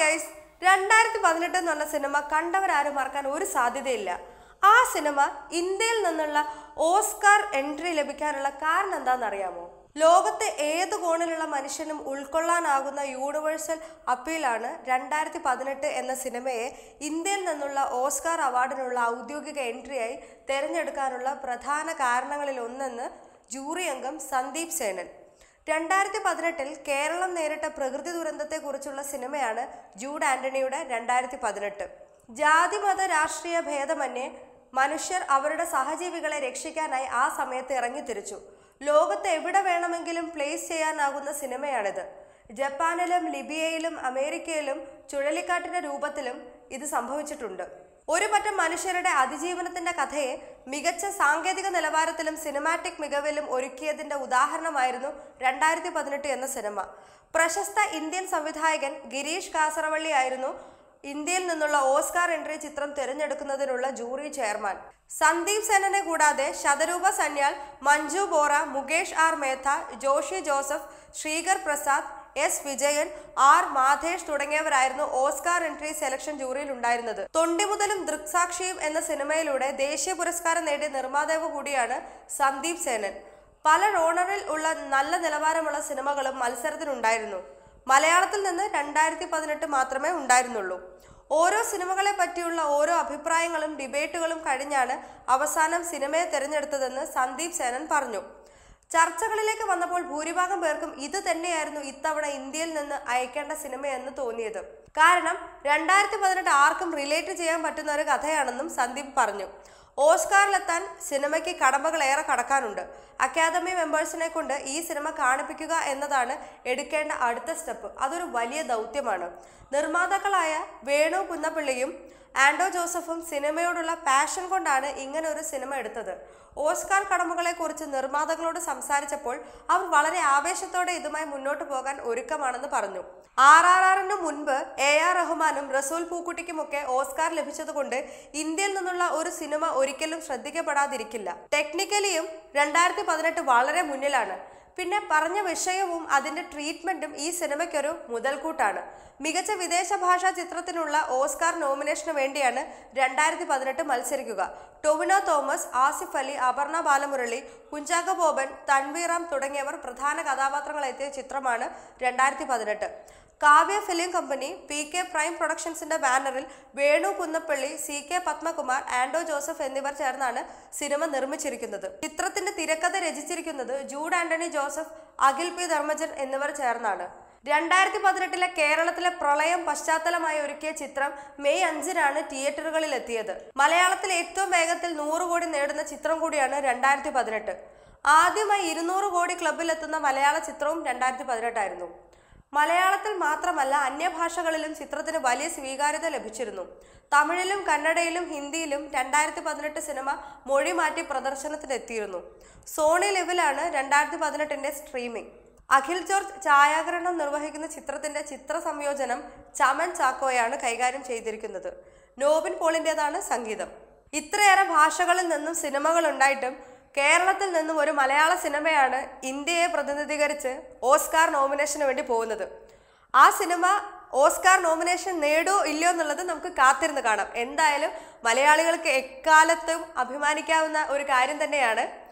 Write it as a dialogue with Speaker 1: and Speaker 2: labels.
Speaker 1: guys രണ്ടായിരത്തി പതിനെട്ട് എന്ന് പറഞ്ഞ സിനിമ കണ്ടവരാരും മറക്കാൻ ഒരു സാധ്യതയില്ല ആ സിനിമ ഇന്ത്യയിൽ നിന്നുള്ള ഓസ്കാർ എൻട്രി ലഭിക്കാനുള്ള കാരണം എന്താണെന്ന് അറിയാമോ ലോകത്തെ ഏത് കോണിലുള്ള മനുഷ്യനും ഉൾക്കൊള്ളാനാകുന്ന യൂണിവേഴ്സൽ അപ്പീലാണ് രണ്ടായിരത്തി പതിനെട്ട് എന്ന സിനിമയെ ഇന്ത്യയിൽ നിന്നുള്ള ഓസ്കാർ അവാർഡിനുള്ള ഔദ്യോഗിക എൻട്രിയായി തിരഞ്ഞെടുക്കാനുള്ള പ്രധാന കാരണങ്ങളിൽ ഒന്നെന്ന് ജൂറി അംഗം സന്ദീപ് സേനൻ രണ്ടായിരത്തി പതിനെട്ടിൽ കേരളം നേരിട്ട പ്രകൃതി ദുരന്തത്തെക്കുറിച്ചുള്ള സിനിമയാണ് ജൂഡ് ആന്റണിയുടെ രണ്ടായിരത്തി പതിനെട്ട് ജാതി മത രാഷ്ട്രീയ ഭേദമന്യേ മനുഷ്യർ അവരുടെ സഹജീവികളെ രക്ഷിക്കാനായി ആ സമയത്ത് ഇറങ്ങിത്തിരിച്ചു ലോകത്ത് എവിടെ വേണമെങ്കിലും പ്ലേസ് ചെയ്യാനാകുന്ന സിനിമയാണിത് ജപ്പാനിലും ലിബിയയിലും അമേരിക്കയിലും ചുഴലിക്കാറ്റിന്റെ രൂപത്തിലും ഇത് സംഭവിച്ചിട്ടുണ്ട് ഒരു പറ്റം മനുഷ്യരുടെ അതിജീവനത്തിന്റെ കഥയെ മികച്ച സാങ്കേതിക നിലവാരത്തിലും സിനിമാറ്റിക് മികവിലും ഒരുക്കിയതിന്റെ ഉദാഹരണമായിരുന്നു രണ്ടായിരത്തി പതിനെട്ട് എന്ന സിനിമ പ്രശസ്ത ഇന്ത്യൻ സംവിധായകൻ ഗിരീഷ് കാസറവള്ളി ആയിരുന്നു ഇന്ത്യയിൽ നിന്നുള്ള ഓസ്കാർ എൻട്രി ചിത്രം തിരഞ്ഞെടുക്കുന്നതിനുള്ള ജൂറി ചെയർമാൻ സന്ദീപ് സെനനെ കൂടാതെ Shatarupa Sanyal Manju Bora Mukesh R Mehta Joshy Joseph Sreekar Prasad S Vijayan R Madhesh തുടങ്ങിയവരായിരുന്നു ഓസ്കാർ എൻട്രി സെലക്ഷൻ ജൂറിയിൽ ഉണ്ടായിരുന്നത് തൊണ്ടി മുതലും ദൃക്സാക്ഷിയും എന്ന സിനിമയിലൂടെ ദേശീയ പുരസ്കാരം നേടിയ നിർമ്മാതാവ് കൂടിയാണ് സന്ദീപ് സേനൻ പല റോണറിൽ ഉള്ള നല്ല നിലവാരമുള്ള സിനിമകളും മത്സരത്തിനുണ്ടായിരുന്നു മലയാളത്തിൽ നിന്ന് രണ്ടായിരത്തി പതിനെട്ട് മാത്രമേ ഉണ്ടായിരുന്നുള്ളൂ ഓരോ സിനിമകളെ പറ്റിയുള്ള ഓരോ അഭിപ്രായങ്ങളും ഡിബേറ്റുകളും കഴിഞ്ഞാണ് അവസാനം സിനിമയെ തിരഞ്ഞെടുത്തതെന്ന് സന്ദീപ് സേനൻ പറഞ്ഞു ചർച്ചകളിലേക്ക് വന്നപ്പോൾ ഭൂരിഭാഗം പേർക്കും ഇത് തന്നെയായിരുന്നു ഇത്തവണ ഇന്ത്യയിൽ നിന്ന് അയക്കേണ്ട സിനിമയെന്ന് തോന്നിയത് കാരണം രണ്ടായിരത്തി പതിനെട്ട് ആർക്കും റിലേറ്റ് ചെയ്യാൻ പറ്റുന്ന ഒരു കഥയാണെന്നും സന്ദീപ് പറഞ്ഞു ഓസ്കാറിലെത്താൻ സിനിമയ്ക്ക് കടമ്പകൾ ഏറെ കടക്കാനുണ്ട് അക്കാദമി മെമ്പേഴ്സിനെ കൊണ്ട് ഈ സിനിമ കാണിപ്പിക്കുക എന്നതാണ് എടുക്കേണ്ട അടുത്ത സ്റ്റെപ്പ് അതൊരു വലിയ ദൗത്യമാണ് നിർമ്മാതാക്കളായ വേണു കുന്നപ്പിള്ളിയും ആൻഡോ ജോസഫും സിനിമയോടുള്ള പാഷൻ കൊണ്ടാണ് ഇങ്ങനെ ഒരു സിനിമ എടുത്തത് ഓസ്കാർ കടമ്പകളെക്കുറിച്ച് നിർമ്മാതാക്കളോട് സംസാരിച്ചപ്പോൾ അവർ വളരെ ആവേശത്തോടെ ഇതുമായി മുന്നോട്ട് പോകാൻ ഒരുക്കമാണെന്ന് പറഞ്ഞു ആർ ആർ ആറിന് മുൻപ് എ ആർ റഹ്മാനും റസൂൽ പൂക്കുട്ടിക്കുമൊക്കെ ഓസ്കാർ ലഭിച്ചതുകൊണ്ട് ഇന്ത്യയിൽ നിന്നുള്ള ഒരു സിനിമ ഒരിക്കലും ശ്രദ്ധിക്കപ്പെടാതിരിക്കില്ല ടെക്നിക്കലിയും രണ്ടായിരത്തി പതിനെട്ട് വളരെ മുന്നിലാണ് പിന്നെ പറഞ്ഞ വിഷയവും അതിന്റെ ട്രീറ്റ്മെന്റും ഈ സിനിമയ്ക്കൊരു മുതൽക്കൂട്ടാണ് മികച്ച വിദേശ ഭാഷാ ചിത്രത്തിനുള്ള ഓസ്കാർ നോമിനേഷന് വേണ്ടിയാണ് രണ്ടായിരത്തി പതിനെട്ട് മത്സരിക്കുക ടൊവിനോ തോമസ് ആസിഫ് അലി അപർണ ബാലമുരളി കുഞ്ചാക്ക ബോബൻ തൻവീറാം തുടങ്ങിയവർ പ്രധാന കഥാപാത്രങ്ങളെത്തിയ ചിത്രമാണ് രണ്ടായിരത്തി പതിനെട്ട് Kavya film company P K prime പ്രൊഡക്ഷൻസിന്റെ ബാനറിൽ വേണു കുന്നപ്പള്ളി സി കെ പത്മകുമാർ ആൻഡോ ജോസഫ് എന്നിവർ ചേർന്നാണ് സിനിമ നിർമ്മിച്ചിരിക്കുന്നത് ചിത്രത്തിന്റെ തിരക്കഥ രചിച്ചിരിക്കുന്നത് ജൂഡ് ആന്റണി ജോസഫ് അഖിൽ പി ധർമ്മജൻ എന്നിവർ ചേർന്നാണ് രണ്ടായിരത്തി പതിനെട്ടിലെ കേരളത്തിലെ പ്രളയം പശ്ചാത്തലമായി ഒരുക്കിയ ചിത്രം മെയ് അഞ്ചിനാണ് തിയേറ്ററുകളിൽ എത്തിയത് മലയാളത്തിൽ ഏറ്റവും വേഗത്തിൽ നൂറ് കോടി നേടുന്ന ചിത്രം കൂടിയാണ് രണ്ടായിരത്തി പതിനെട്ട് ആദ്യമായി ഇരുന്നൂറ് കോടി ക്ലബിലെത്തുന്ന മലയാള ചിത്രവും രണ്ടായിരത്തി പതിനെട്ടായിരുന്നു മലയാളത്തിൽ മാത്രമല്ല അന്യഭാഷകളിലും ചിത്രത്തിന് വലിയ സ്വീകാര്യത ലഭിച്ചിരുന്നു തമിഴിലും കന്നഡയിലും ഹിന്ദിയിലും രണ്ടായിരത്തി പതിനെട്ട് സിനിമ മൊഴി മാറ്റി പ്രദർശനത്തിനെത്തിയിരുന്നു സോണി ലെവലാണ് രണ്ടായിരത്തി പതിനെട്ടിന്റെ സ്ട്രീമിംഗ് അഖിൽ ജോർജ് ഛായാഗ്രഹണം നിർവഹിക്കുന്ന ചിത്രത്തിന്റെ ചിത്ര സംയോജനം ചമൻ ചാക്കോയാണ് കൈകാര്യം ചെയ്തിരിക്കുന്നത് നോബിൻ പോളിൻ്റെതാണ് സംഗീതം ഇത്രയേറെ ഭാഷകളിൽ നിന്നും സിനിമകൾ ഉണ്ടായിട്ടും കേരളത്തിൽ നിന്നും ഒരു മലയാള സിനിമയാണ് ഇന്ത്യയെ പ്രതിനിധീകരിച്ച് ഓസ്കാർ നോമിനേഷന് വേണ്ടി പോകുന്നത് ആ സിനിമ ഓസ്കാർ നോമിനേഷൻ നേടോ ഇല്ലയോ എന്നുള്ളത് നമുക്ക് കാത്തിരുന്ന് കാണാം എന്തായാലും മലയാളികൾക്ക് എക്കാലത്തും അഭിമാനിക്കാവുന്ന ഒരു കാര്യം തന്നെയാണ്